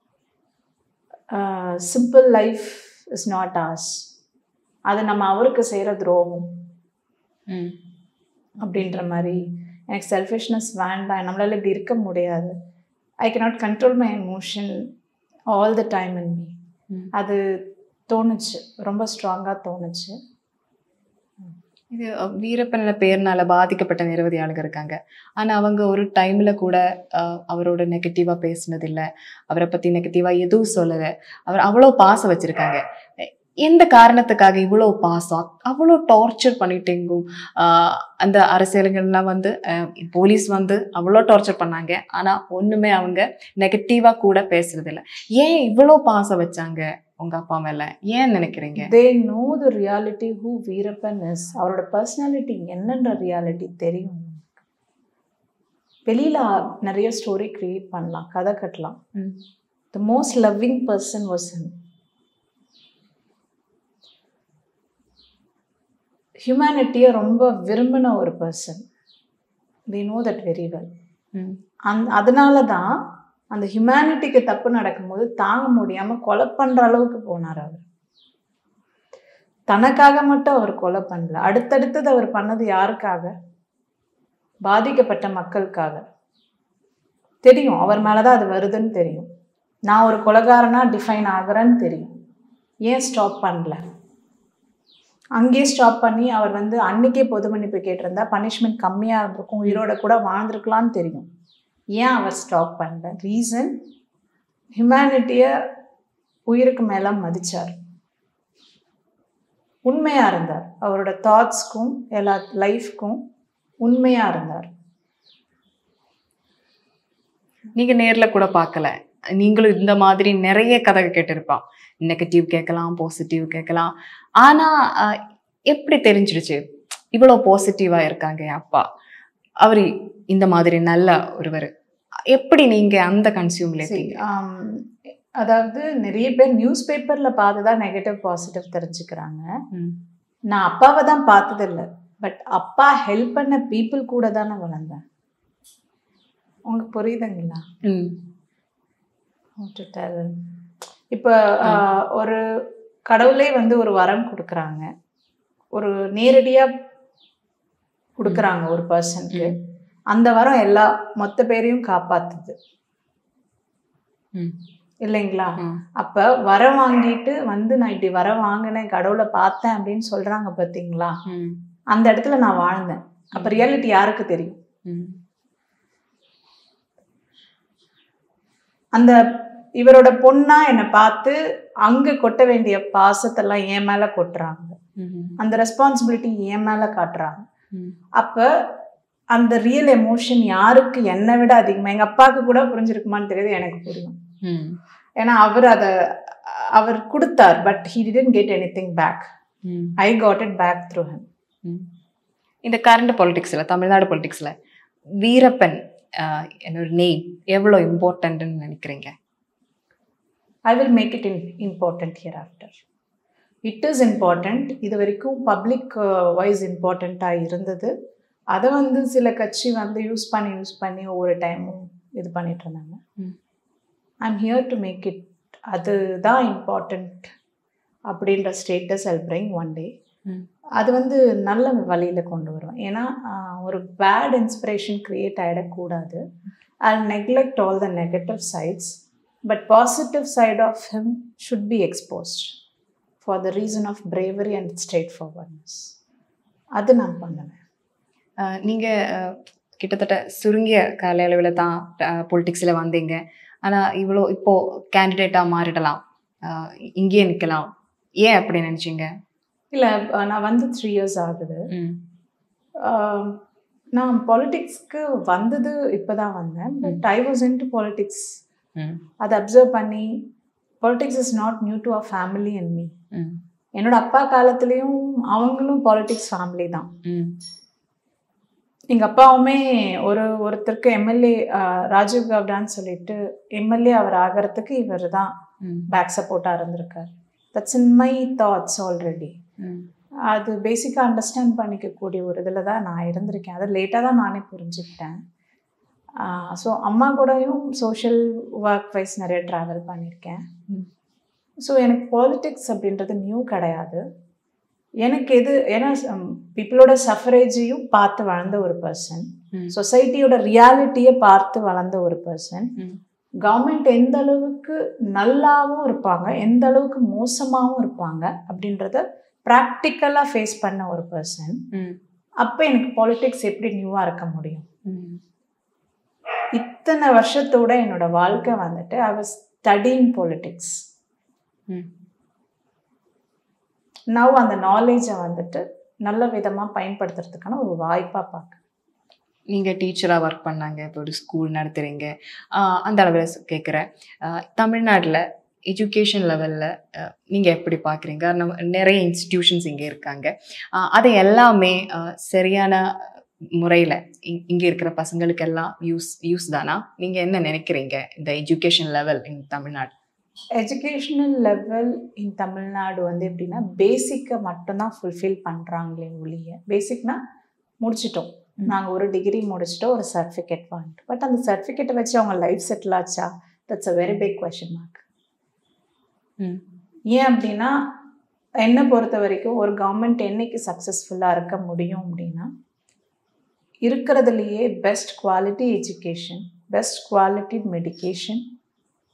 simple life is not as அது நம்ம அவருக்கு செய்கிற துரோகம் ம் அப்படின்ற மாதிரி எனக்கு செல்ஃபிஷ்னஸ் வேண்டாம் நம்மளால இப்படி இருக்க முடியாது I cannot control my emotion all the time in me ம். அது தோணுச்சு ரொம்ப ஸ்ட்ராங்காக தோணுச்சு இது அஹ், வீரப்பன்ல பேர்னால பாதிக்கப்பட்ட நிரவதி ஆளுங்க இருக்காங்க ஆனா அவங்க ஒரு டைம்ல கூட அஹ், அவரோட நெகட்டிவா பேசினது இல்ல அவரை பத்தி நெகட்டிவா எதுவும் சொல்லல அவர் அவ்வளோ பாசம் வச்சிருக்காங்க எ- எந்த காரணத்துக்காக இவ்வளோ பாசம் அவ்வளோ டார்ச்சர் பண்ணிட்டேங்கும் ஆஹ், அந்த அரசியலுங்கள்லாம் வந்து அஹ், போலீஸ் வந்து அவ்வளோ டார்ச்சர் பண்ணாங்க ஆனா ஒண்ணுமே அவங்க நெகட்டிவா கூட பேசுறது இல்ல ஏன் இவ்வளோ பாசம் வச்சாங்க உங்க அப்பா மேல ஏன் நினைக்கிறீங்க they know the reality who Veerappan is அவரோட பர்சனாலிட்டி என்னன்ற ரியாலிட்டி தெரியும் வெளியில நிறைய ஸ்டோரி கிரியேட் பண்ணலாம் கதை கட்டலாம் ம். The most loving person was him ஹியூமனிட்டியை ரொம்ப விரும்பின ஒரு person they know that very well ம் அந் அதனால தான் அந்த ஹியூமனிட்டிக்கு தப்பு நடக்கும்போது தாங்க முடியாம கொலை பண்ற அளவுக்கு போனார் அவர் தனக்காக மட்டும் அவர் கொலை பண்ணல அடுத்தடுத்தது அவர் பண்ணது யாருக்காக பாதிக்கப்பட்ட மக்களுக்காக தெரியும் அவர் மேலதான் அது வருதுன்னு தெரியும் நான் ஒரு கொலைகாரனா டிஃபைன் ஆகுறேன்னு தெரியும் ஏன் ஸ்டாப் பண்ணல அங்கேயே ஸ்டாப் பண்ணி அவர் வந்து அன்னைக்கே பொது மன்னிப்பு கேட்டிருந்தா பனிஷ்மெண்ட் கம்மியாக இருந்திருக்கும் உயிரோட கூட வாழ்ந்திருக்கலாம்னு தெரியும் ஏன் அவர் ஸ்டாப் பண்ணல ரீசன் ஹியூமனிட்டியை உயிருக்கு மேலே மதிச்சார் உண்மையாக இருந்தார் அவரோட தாட்ஸ்க்கும் எல்லா லைஃப்க்கும் உண்மையாக இருந்தார் நீங்க நேர்ல கூட பார்க்கல நீங்களும் இந்த மாதிரி நிறைய கதை கேட்டிருப்பான் நெகட்டிவ் கேட்கலாம் பாசிட்டிவ் கேட்கலாம் ஆனா அஹ், எப்படி தெரிஞ்சிடுச்சு இவ்வளவு பாசிட்டிவா இருக்காங்க என் அப்பா அவர் இந்த மாதிரி நல்ல ஒருவர் எப்படி நீங்க அந்த கன்சியூம்ல சரி, ஆம், அதாவது நிறைய பேர் நியூஸ் பேப்பரில் பார்த்து தான் நெகட்டிவ் பாசிட்டிவ் தெரிஞ்சுக்கிறாங்க நான் அப்பாவை தான் பார்த்ததில்ல பட் அப்பா ஹெல்ப் பண்ண பீப்புள் கூட தான் நான் வளர்ந்தேன் உங்களுக்கு புரியுதுங்களா How to tell? இப்போ ஆஹ், ஒரு கடவுளே வந்து ஒரு வரம் கொடுக்குறாங்க ஒரு நேரடியாக கொடுக்குறாங்க ஒரு பர்சனுக்கு அந்த வரம் எல்லா மொத்த பேரையும் காப்பாத்துது இல்லைங்களா அப்ப வரம் வாங்கிட்டு வந்து நான் இப்படி வரம் வாங்கினேன் கடவுளை பார்த்தேன் அப்படின்னு சொல்றாங்க பாத்தீங்களா அந்த இடத்துல நான் வாழ்ந்தேன் அப்ப ரியாலிட்டி யாருக்கு தெரியும் அந்த இவரோட பொண்ணா என்னை பார்த்து அங்க கொட்ட வேண்டிய பாசத்தெல்லாம் என் மேல கொட்டுறாங்க அந்த ரெஸ்பான்சிபிலிட்டி என் மேல காட்டுறாங்க அப்ப அந்த ரியல் எமோஷன் யாருக்கு என்னை விட அதிகமா எங்க அப்பாவுக்கு கூட புரிஞ்சிருக்குமான்னு தெரியுது எனக்கு புரியும் ஏன்னா அவர் அதை அவர் கொடுத்தார் but he didn't get anything back I got it back through him இந்த கரண்ட் பொலிட்டிக்ஸ்ல தமிழ்நாடு பொலிட்டிக்ஸ்ல வீரப்பன் ஆஹ், என்னோட நெய்ம் எவ்வளவு இம்பார்ட்டன்ட்னு நினைக்கிறீங்க I will make it in important here after it is important இது வரைக்கும் பப்ளிக் வைஸ் இம்பார்ட்டண்ட்டாக இருந்தது அதை வந்து சில கட்சி வந்து யூஸ் பண்ணி யூஸ் பண்ணி ஒவ்வொரு டைமும் இது பண்ணிட்டு இருந்தாங்க ம். I am here to make it அதுதான் இம்பார்ட்டண்ட் அப்படின்ற status I bring one day ம். அது வந்து நல்ல வழியில் கொண்டு வருவேன் ஏன்னா ஆஹ், ஒரு பேட் இன்ஸ்பிரேஷன் க்ரியேட் ஆகிடக்கூடாது I neglect all the negative sides but positive side of him should be exposed for the reason of bravery and straightforwardness அது நான் பண்ணுவேன் ஆஹ், நீங்க ஆஹ், கிட்டத்தட்ட சுருங்கிய கால அளவில் தான் பொலிட்டிக்ஸில் வந்தீங்க ஆனா இவ்வளோ இப்போ கேண்டிடேட்டா மாறிடலாம் ஆஹ், இங்கேயே நிற்கலாம் ஏன் அப்படி நினைச்சீங்க இல்லை நான் வந்து த்ரீ இயர்ஸ் ஆகுது ஆஹ், நான் பாலிட்டிக்ஸ்க்கு வந்தது இப்போ தான் வந்தேன் but I was into politics ம், அதை அப்சர்வ் பண்ணி politics is not new to a family and me ம், என்னோட அப்பா காலத்துலேயும் அவங்களும் பாலிட்டிக்ஸ் ஃபேமிலி தான் ம், எங்கள் அப்பாவுமே ஒரு ஒருத்தருக்கு எம்எல்ஏ ராஜீவ் கவுடான்னு சொல்லிட்டு எம்எல்ஏ அவர் ஆகிறதுக்கு இவர் தான் ம், பேக் சப்போர்ட்டாக இருந்திருக்கார் that's in my thoughts already ம், அது பேசிக்காக அண்டர்ஸ்டாண்ட் பண்ணிக்கக்கூடிய ஒரு இதில் தான் நான் இருந்திருக்கேன் அது லேட்டாக தான் நானே புரிஞ்சுக்கிட்டேன் ஸோ அம்மா கூடயும் சோஷியல் ஒர்க் வைஸ் நிறைய ட்ராவல் பண்ணியிருக்கேன் ம். ஸோ எனக்கு பாலிடிக்ஸ் அப்படின்றது நியூ கிடையாது எனக்கு எது ஏன்னா பீப்புளோட சஃபரேஜையும் பார்த்து வளர்ந்த ஒரு பர்சன் ம். சொசைட்டியோட ரியாலிட்டியை பார்த்து வளர்ந்த ஒரு பர்சன் ம். கவர்மெண்ட் எந்த அளவுக்கு நல்லாவும் இருப்பாங்க எந்த அளவுக்கு மோசமாகவும் இருப்பாங்க அப்படின்றத ப்ராக்டிக்கலாக ஃபேஸ் பண்ண ஒரு பர்சன் ம், அப்போ எனக்கு பாலிடிக்ஸ் எப்படி நியூவாக இருக்க முடியும் ம், இத்தனை வருஷத்தோட என்னோட வாழ்க்கை வந்துட்டு ஐ வாஸ் ஸ்டடிங் பாலிடிக்ஸ் ம். நவ் அந்த நாலேஜை வந்துட்டு நல்ல விதமாக பயன்படுத்துறதுக்கான ஒரு வாய்ப்பாக பார்க்க நீங்க டீச்சரா ஒர்க் பண்ணாங்க இப்போ ஒரு ஸ்கூல் நடத்துறீங்க ஆஹ், அந்த அளவில் கேட்குறேன் தமிழ்நாட்டில் எஜுகேஷன் லெவலில் நீங்கள் எப்படி பார்க்குறீங்க நம்ம நிறைய இன்ஸ்டிடியூஷன்ஸ் இங்கே இருக்காங்க ஆஹ், அதை எல்லாமே ஆஹ், சரியான முறையில் இங்கே இருக்கிற பசங்களுக்கு எல்லாம் யூஸ் யூஸ் தானா நீங்கள் என்ன நினைக்கிறீங்க இந்த education level in Tamil Nadu educational level in Tamil Nadu வந்து எப்படின்னா பேசிக்கை மட்டும்தான் ஃபுல்ஃபில் பண்ணுறாங்களே ஒழிய பேசிக்னா முடிச்சிட்டோம் ம். நாங்கள் ஒரு டிகிரி முடிச்சிட்டோம் ஒரு சர்டிஃபிகேட் வாங்கிட்டோம் பட் அந்த சர்டிஃபிகேட்டை வச்சு அவங்க லைஃப் செட்டில் ஆச்சா that's a very big question mark ம் ஏன் அப்படின்னா என்னை பொறுத்த வரைக்கும் ஒரு கவர்மெண்ட் என்னைக்கு சக்ஸஸ்ஃபுல்லாக இருக்க முடியும் அப்படின்னா இருக்கிறதுலையே best quality education best quality medication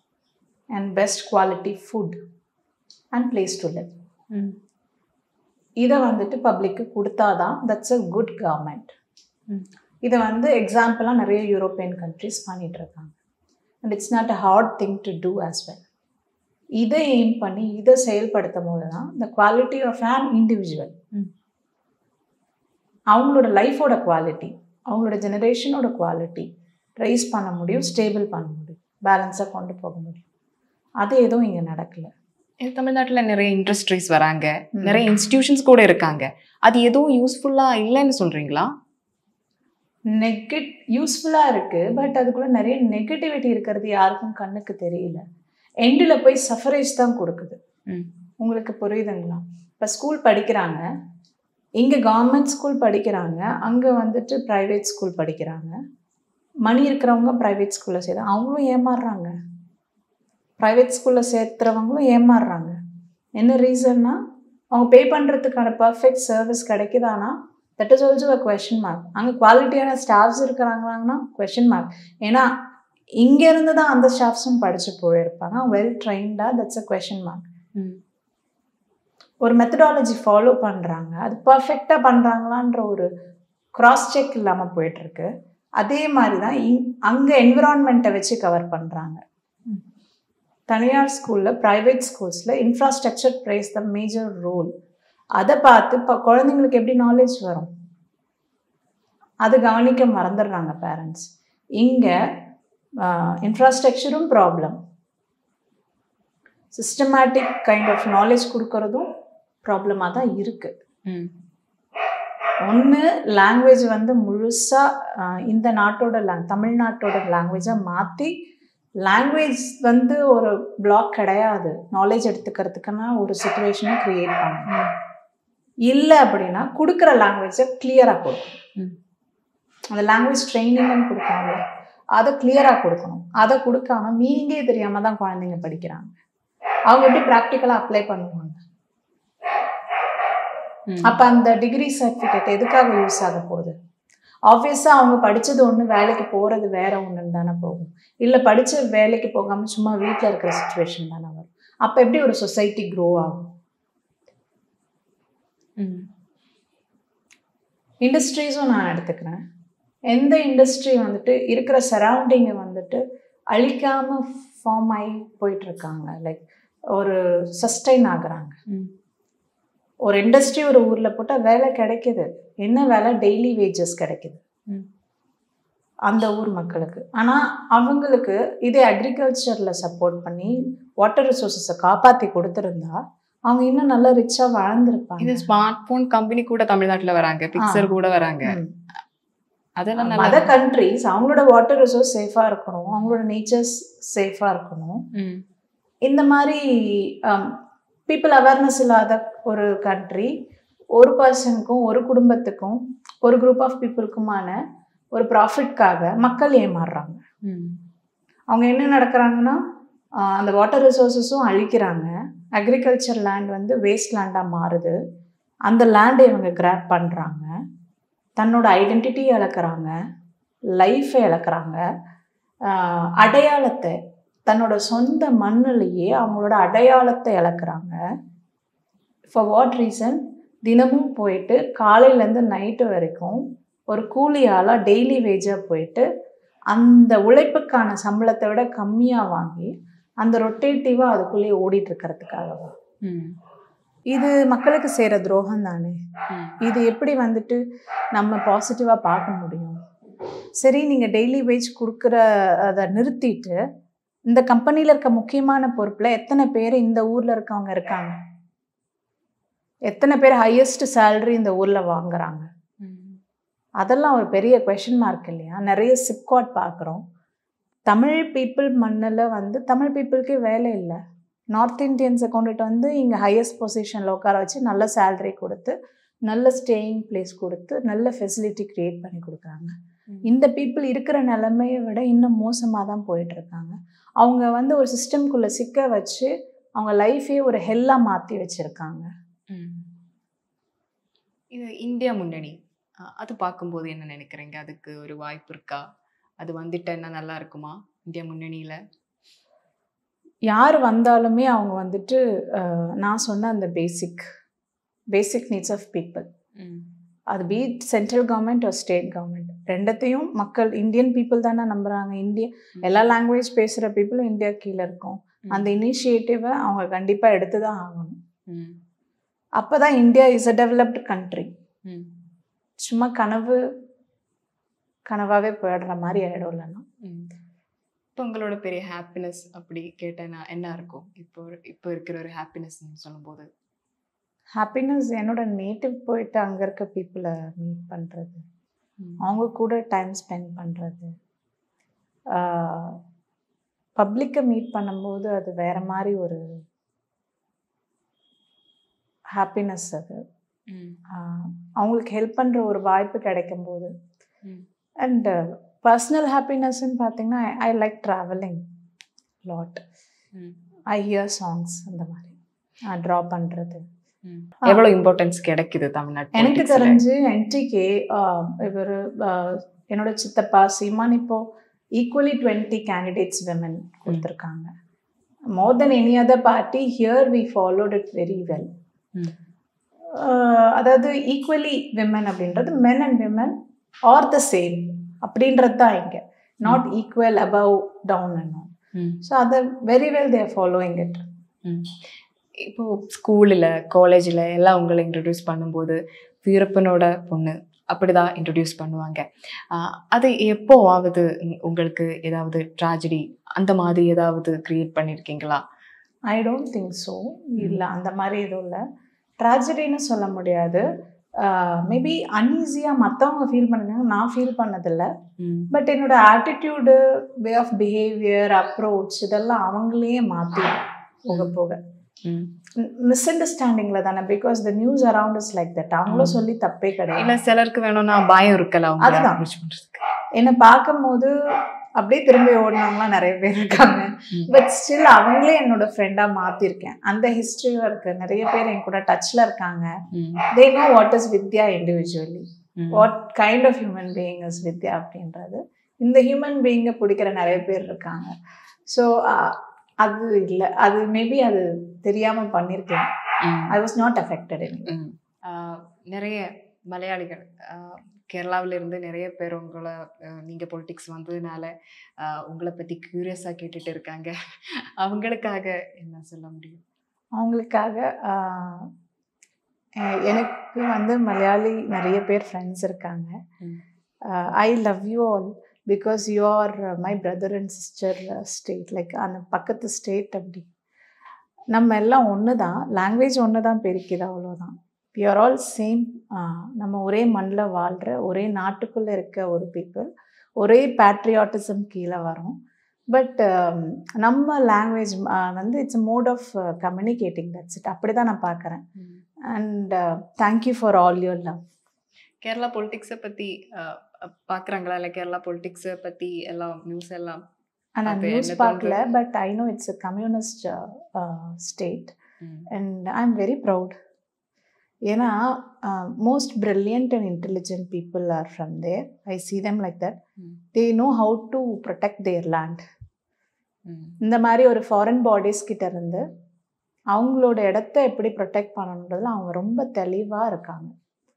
and best quality food and place to live ம் இதை வந்துட்டு பப்ளிக்கு கொடுத்தாதான் தட்ஸ் அ குட் கவர்மெண்ட் ம். இதை வந்து எக்ஸாம்பிளாக நிறைய யூரோப்பியன் கண்ட்ரிஸ் பண்ணிட்டு இருக்காங்க and it's not a hard thing to do as well இதை எய்ம் பண்ணி இதை செயல்படுத்தும் போது தான் the quality of an individual ம். அவங்களோட லைஃபோட குவாலிட்டி அவங்களோட ஜெனரேஷனோட குவாலிட்டி ரைஸ் பண்ண முடியும் ஸ்டேபிள் பண்ண முடியும் பேலன்ஸாக கொண்டு போக முடியும் அது எதுவும் இங்கே நடக்கல இது தமிழ்நாட்டுல நிறைய இண்டஸ்ட்ரீஸ் வராங்க ம். நிறைய இன்ஸ்டிடியூஷன்ஸ் கூட இருக்காங்க அது எதுவும் யூஸ்ஃபுல்லா இல்லைன்னு சொல்றீங்களா நெகட் யூஸ்ஃபுல்லாக இருக்குது பட் அதுக்குள்ளே நிறைய நெகட்டிவிட்டி இருக்கிறது யாருக்கும் கண்ணுக்கு தெரியல எண்டில் போய் சஃபரேஜ் தான் கொடுக்குது ம். உங்களுக்கு புரியுதுங்களா இப்போ ஸ்கூல் படிக்கிறாங்க இங்கே கவர்மெண்ட் ஸ்கூல் படிக்கிறாங்க அங்கே வந்துட்டு ப்ரைவேட் ஸ்கூல் படிக்கிறாங்க மணி இருக்கிறவங்க ப்ரைவேட் ஸ்கூலில் சேர்த்து அவங்களும் ஏமாறுறாங்க ப்ரைவேட் ஸ்கூலில் சேர்த்துறவங்களும் ஏமாறுறாங்க என்ன ரீசன்னா அவங்க பே பண்ணுறதுக்கான பர்ஃபெக்ட் சர்வீஸ் கிடைக்குதானா that is also a question mark அங்கே குவாலிட்டியான ஸ்டாஃப்ஸ் இருக்கிறாங்களாங்கன்னா கொஷின் மார்க் ஏன்னா இங்கேருந்து தான் அந்த ஸ்டாஃப்ஸும் படித்து போயிருப்பாங்க வெல் ட்ரைன்டாக தட்ஸ் அ கொஷின் மார்க் ஒரு மெத்தடாலஜி ஃபாலோ பண்ணுறாங்க அது பர்ஃபெக்டாக பண்ணுறாங்களான்ற ஒரு கிராஸ் செக் இல்லாமல் போயிட்டுருக்கு அதே மாதிரி தான் இங் அங்கே என்விரான்மெண்ட்டை வச்சு கவர் பண்ணுறாங்க தனியார் ஸ்கூலில் ப்ரைவேட் ஸ்கூல்ஸில் infrastructure plays the major role அதை பார்த்து இப்போ குழந்தைங்களுக்கு எப்படி நாலேஜ் வரும் அது கவனிக்க மறந்துடுறாங்க பேரண்ட்ஸ் இங்கே இன்ஃப்ராஸ்ட்ரக்சரும் problem systematic kind of knowledge கொடுக்கறதும் ப்ராப்ளமாக தான் இருக்குது ம். ஒன்று லாங்குவேஜ் வந்து முழுசாக இந்த நாட்டோட லாங் தமிழ்நாட்டோட லாங்குவேஜை மாற்றி லாங்குவேஜ் வந்து ஒரு பிளாக் கிடையாது நாலேஜ் எடுத்துக்கிறதுக்கான ஒரு சுச்சுவேஷனை க்ரியேட் பண்ணணும் இல்லை அப்படின்னா கொடுக்குற லாங்குவேஜை கிளியராக கொடுக்கணும் ம். அந்த லாங்குவேஜ் ட்ரைனிங்னு கொடுக்கணும்ல அதை கிளியராக கொடுக்கணும் அதை கொடுக்காம மீனிங்கே தெரியாமல் தான் குழந்தைங்க படிக்கிறாங்க அவங்க எப்படி ப்ராக்டிக்கலாக அப்ளை பண்ணுவாங்க ம். அப்போ அந்த டிகிரி சர்டிஃபிகேட் எதுக்காக யூஸ் ஆக போகுது ஆப்வியஸாக அவங்க படித்தது ஒன்று வேலைக்கு போகிறது வேற ஒன்றுன்னு தானே போகும் இல்லை படித்த வேலைக்கு போகாமல் சும்மா வீட்டில் இருக்கிற சுச்சுவேஷன் தானே வரும் அப்போ எப்படி ஒரு சொசைட்டி க்ரோ ஆகும் ம். இண்டஸ்ட்ரீஸும் நான் எடுத்துக்கிறேன் எந்த இண்டஸ்ட்ரி வந்துட்டு இருக்கிற சரௌண்டிங்கை வந்துட்டு அழிக்காமல் ஃபார்ம் ஆகி போயிட்டுருக்காங்க லைக் ஒரு சஸ்டைன் ஆகுறாங்க ம். ஒரு இண்டஸ்ட்ரி ஒரு ஊரில் போட்டால் வேலை கிடைக்குது என்ன வேலை டெய்லி வேஜஸ் கிடைக்குது ம். அந்த ஊர் மக்களுக்கு ஆனால் அவங்களுக்கு இதே அக்ரிகல்ச்சரில் சப்போர்ட் பண்ணி வாட்டர் ரிசோர்ஸஸை காப்பாற்றி கொடுத்துருந்தா அவங்க இன்னும் நல்லா ரிச்சாக இது வாழ்ந்துருப்பாங்க ஸ்மார்ட் போன் கம்பெனி கூட தமிழ்நாட்டுல வராங்க பிக்சர் கூட வராங்க ம். அதெல்லாம் நல்லா அதர் கண்ட்ரிஸ் அவங்களோட வாட்டர் ரிசோர்ஸ் சேஃபாக இருக்கணும் அவங்களோட நேச்சர்ஸ் சேஃபாக இருக்கணும் ம். இந்த மாதிரி பீப்புள் அவேர்னஸ் இல்லாத ஒரு கண்ட்ரி ஒரு பர்சனுக்கும் ஒரு குடும்பத்துக்கும் ஒரு குரூப் ஆஃப் பீப்புளுக்குமான ஒரு ப்ராஃபிட்காக மக்கள் ஏமாறுறாங்க ம். அவங்க என்ன நடக்கிறாங்கன்னா ஆஹ் அந்த வாட்டர் ரிசோர்ஸஸும் அழிக்கிறாங்க அக்ரிகல்ச்சர் லேண்ட் வந்து வேஸ்ட் லேண்டாக மாறுது அந்த லேண்டை இவங்க கிராப் பண்ணுறாங்க தன்னோட ஐடென்டிட்டியை இழக்கிறாங்க லைஃப்பை இழக்கிறாங்க ஆஹ் அடையாளத்தை தன்னோட சொந்த மண்ணிலேயே அவங்களோட அடையாளத்தை இழக்கிறாங்க ஃபார் வாட் ரீசன் தினமும் போயிட்டு காலையிலேருந்து நைட்டு வரைக்கும் ஒரு கூலியால் டெய்லி வேஜாக போயிட்டு அந்த உழைப்புக்கான சம்பளத்தை விட கம்மியாக வாங்கி அந்த ரொட்டேட்டிவாக அதுக்குள்ளேயே ஓடிட்டு இருக்கிறதுக்காகவா ம். இது மக்களுக்கு செய்கிற துரோகம் தானே ம். இது எப்படி வந்துட்டு நம்ம பாசிட்டிவாக பார்க்க முடியும் சரி நீங்கள் டெய்லி வேஜ் கொடுக்குற அதை நிறுத்திட்டு இந்த கம்பெனியில் இருக்க முக்கியமான பொறுப்பில் எத்தனை பேர் இந்த ஊரில் இருக்கவங்க இருக்காங்க எத்தனை பேர் ஹையஸ்ட் சேலரி இந்த ஊரில் வாங்குறாங்க ம். அதெல்லாம் ஒரு பெரிய கொஷின் மார்க் இல்லையா நிறைய சிப்காட் பார்க்குறோம் தமிழ் பீப்புள் மண்ணில் வந்து தமிழ் பீப்புளுக்கே வேலை இல்லை நார்த் இந்தியன்ஸை கொண்டுட்டு வந்து இங்கே ஹையஸ்ட் பொசிஷனில் உட்கார வச்சு நல்ல சேலரி கொடுத்து நல்ல ஸ்டேயிங் பிளேஸ் கொடுத்து நல்ல ஃபெசிலிட்டி க்ரியேட் பண்ணி கொடுக்குறாங்க ம். இந்த பீப்புள் இருக்கிற நிலைமையை விட இன்னும் மோசமாக தான் போயிட்டுருக்காங்க அவங்க வந்து ஒரு சிஸ்டம்குள்ளே சிக்க வச்சு அவங்க லைஃபே ஒரு ஹெல்லாக மாற்றி வச்சுருக்காங்க ம். இது இந்தியா முன்னணி அ- அது பார்க்கும்போது என்ன நினைக்கிறீங்க அதுக்கு ஒரு வாய்ப்பு இருக்கா அது வந்துட்டேன்னா நல்லா இருக்குமா இந்தியா முன்னணியில யார் வந்தாலுமே அவங்க வந்துட்டு அஹ், நான் சொன்ன அந்த basic basic needs of people அது பீட் சென்ட்ரல் கவர்மெண்ட் ஒரு ஸ்டேட் கவர்மெண்ட் ரெண்டத்தையும் மக்கள் இந்தியன் பீப்புள் தானே நம்புறாங்க இந்திய எல்லா லாங்குவேஜ் பேசுகிற பீப்புளும் இந்தியா கீழே இருக்கும் அந்த இனிஷியேட்டிவை அவங்க கண்டிப்பாக எடுத்து தான் ஆகணும் அப்போ தான் India is a developed country சும்மா கனவு கனவாகவே போயிடுற மாதிரி ஆகிடும் இல்லைன்னா இப்போ உங்களோட பெரிய ஹாப்பினஸ் அப்படி கேட்டேன்னா என்ன இருக்கும் இப்போ இப்போ இருக்கிற ஒரு ஹாப்பினஸ் சொல்லும்போது ஹாப்பினஸ் என்னோட நேட்டிவ் போயிட்டு அங்கே இருக்க பீப்புளை மீட் பண்ணுறது அவங்க கூட டைம் ஸ்பெண்ட் பண்ணுறது பப்ளிக்கை மீட் பண்ணும்போது அது வேற மாதிரி ஒரு ஹாப்பினஸ் அது ஆஹ் அவங்களுக்கு ஹெல்ப் பண்ணுற ஒரு வாய்ப்பு கிடைக்கும் போது ம். அண்ட் பர்சனல் ஹாப்பினஸ்ன்னு பார்த்தீங்கன்னா I like travelling lot I hear songs அந்த மாதிரி ட்ரா பண்ணுறது எவ்வளவு இம்பார்ட்டன்ஸ் கிடைக்குது தமிழ்நாட்டு எனக்கு politics ல? தெரிஞ்சு என்டிகே இவர் என்னோட சித்தப்பா சீமான் இப்போ ஈக்குவலி டுவெண்ட்டி கேண்டிடேட்ஸ் விமன் கொடுத்துருக்காங்க more then any other party here we followed it very well ம். அதாவது ஈக்குவலி விமன் அப்படின்றது men and women are the same அப்படின்றது தான் இங்கே not equal above down and ம். ஸோ அதை very well they're following it ம். இப்போ ஸ்கூலில் காலேஜில் எல்லாம் உங்களை இன்ட்ரடியூஸ் பண்ணும்போது வீரப்பனோட பொண்ணு அப்படிதான் இன்ட்ரடியூஸ் பண்ணுவாங்க ஆஹ் அது எப்போவாவது உங்க- உங்களுக்கு ஏதாவது ட்ராஜடி அந்த மாதிரி ஏதாவது கிரியேட் பண்ணியிருக்கீங்களா ஐ டோன்ட் திங்க் ஸோ இல்லை அந்த மாதிரி எதுவும் இல்லை ட்ராஜடின்னு சொல்ல முடியாது மேபி அன்ஈஸியாக மற்றவங்க ஃபீல் பண்ணுறாங்க நான் ஃபீல் பண்ணதில்ல ம். பட் என்னோட attitude way of behaviour approach இதெல்லாம் அவங்களே மாற்றி போக போக ம். மிஸ் அண்டர்ஸ்டாண்டிங்கில் தானே because the news around is like that அவங்களும் சொல்லி தப்பே கிடையாது இல்ல சிலருக்கு வேணும்னா பயம் இருக்கல அவங்க அதுதான். approach பண்றதுக்கு என்னை பார்க்கும்போது அப்படியே திரும்பி ஓடினவங்களாம் நிறைய பேர் இருக்காங்க ம். பட் ஸ்டில் அவங்களே என்னோட ஃப்ரெண்டாக மாற்றிருக்கேன் அந்த ஹிஸ்ட்ரியும் இருக்கு நிறைய பேர் என் கூட டச்சில் இருக்காங்க ம். They know what is Vidya individually ம். What kind of human being is Vidya அப்படின்றது இந்த ஹியூமன் பீயிங்கை பிடிக்கிற நிறைய பேர் இருக்காங்க ஸோ அது இல்லை அது மேபி அது தெரியாமல் பண்ணியிருக்கேன் ம். I was not affected in ம். ஆஹ் நிறைய மலையாளிகள் ஆஹ் கேரளாவுல இருந்து நிறைய பேர் உங்களை ஆஹ் நீங்க பொலிட்டிக்ஸ் வந்ததுனால ஆஹ் உங்களை பத்தி கியூரியஸா கேட்டுட்டு இருக்காங்க அவங்களுக்காக என்ன சொல்ல முடியும் அவங்களுக்காக ஆஹ், அஹ் எனக்கு வந்து மலையாளி நிறைய பேர் ஃப்ரெண்ட்ஸ் இருக்காங்க ம். I love you all because you are my brother and sister state like அந்த பக்கத்து ஸ்டேட் அப்படி நம்ம எல்லாம் ஒன்று தான் லாங்குவேஜ் ஒன்று தான் பிரிக்குது அவ்வளோதான் we are ஆல் சேம் நம்ம ஒரே மண்ணில் வாழ்கிற ஒரே நாட்டுக்குள்ளே இருக்க ஒரு பீப்புள் ஒரே பேட்ரியாட்டிசம் கீழே வரோம் பட் நம்ம லாங்குவேஜ் வந்து it's mode of communicating that's it அப்படி தான் நான் பார்க்குறேன் and thank you for all your love Kerala பொலிட்டிக்ஸை பத்தி ஆஹ் பாக்குறாங்களா இல்ல கேரளா பொலிட்டிக்ஸை பத்தி எல்லாம் நியூஸ் எல்லாம் நான் அது நியூஸ் என்ன பார்க்கல but I know it's a communist state ம். And I am very proud ஏன்னா most brilliant and intelligent people are from there I see them like that ம். They know how to protect their land ம். இந்த மாதிரி ஒரு foreign bodies கிட்ட இருந்து அவங்களோட இடத்த எப்படி ப்ரொடெக்ட் பண்ணணுன்றதுல அவங்க ரொம்ப தெளிவாக இருக்காங்க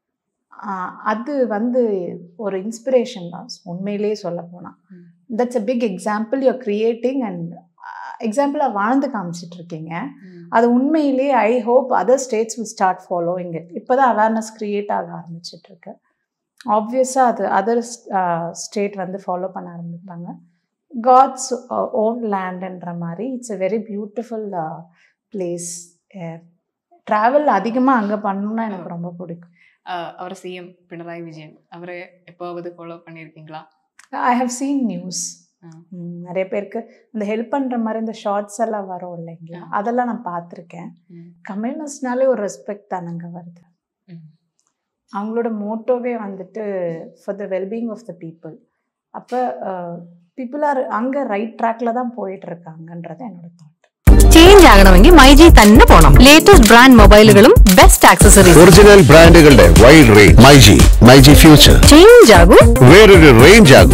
ஆஹ் அது வந்து ஒரு இன்ஸ்பிரேஷன் தான் உண்மையிலேயே சொல்ல போனால் ம். That's a big example you're creating and எக்ஸாம்பிளாக வாழ்ந்து காமிச்சிட்டு இருக்கீங்க ம். அது உண்மையிலேயே I hope other states will start following it இப்போ தான் அவேர்னஸ் க்ரியேட் ஆக ஆரம்பிச்சிட்டு இருக்கு ஆப்வியஸாக அது அதர் ஸ்டேட் வந்து ஃபாலோ பண்ண ஆரம்பிப்பாங்க காட்ஸ் ஓன் லேண்டுன்ற மாதிரி it's a very beautiful place travel அதிகமாக அங்கே பண்ணணும்னா எனக்கு ரொம்ப பிடிக்கும் ஆஹ் அவர் சிஎம் பினராயி விஜயன் அவரை எப்போவாவது ஃபாலோ பண்ணியிருக்கீங்களா ஐ ஹவ் சீன் நியூஸ் ம். நிறைய பேருக்கு இந்த ஹெல்ப் பண்ணுற மாதிரி இந்த ஷார்ட்ஸ் எல்லாம் வரும் இல்லைங்களா ம். அதெல்லாம் நான் பார்த்துருக்கேன் ம். கம்யூனிஸ்ட்னாலே ஒரு ரெஸ்பெக்ட் தானங்க வருது ம். அவங்களோட மோட்டோவே வந்துட்டு for the wellbeing of the people அப்போ பீப்புள் ஆர் அங்கே ரைட் ட்ராக்ல தான் போயிட்டு இருக்காங்கன்றது என்னோட தாட் ചേഞ്ച് ആകണമെങ്കിൽ മൈജി തന്നെ പോണം ലേറ്റസ്റ്റ് ബ്രാൻഡ് മൊബൈലുകളും ബെസ്റ്റ് ആക്സസറീസ് ഒറിജിനൽ ബ്രാൻഡുകളുടെ wide range myG myG future change ആകൂ വേറൊരു റേഞ്ച് ആകും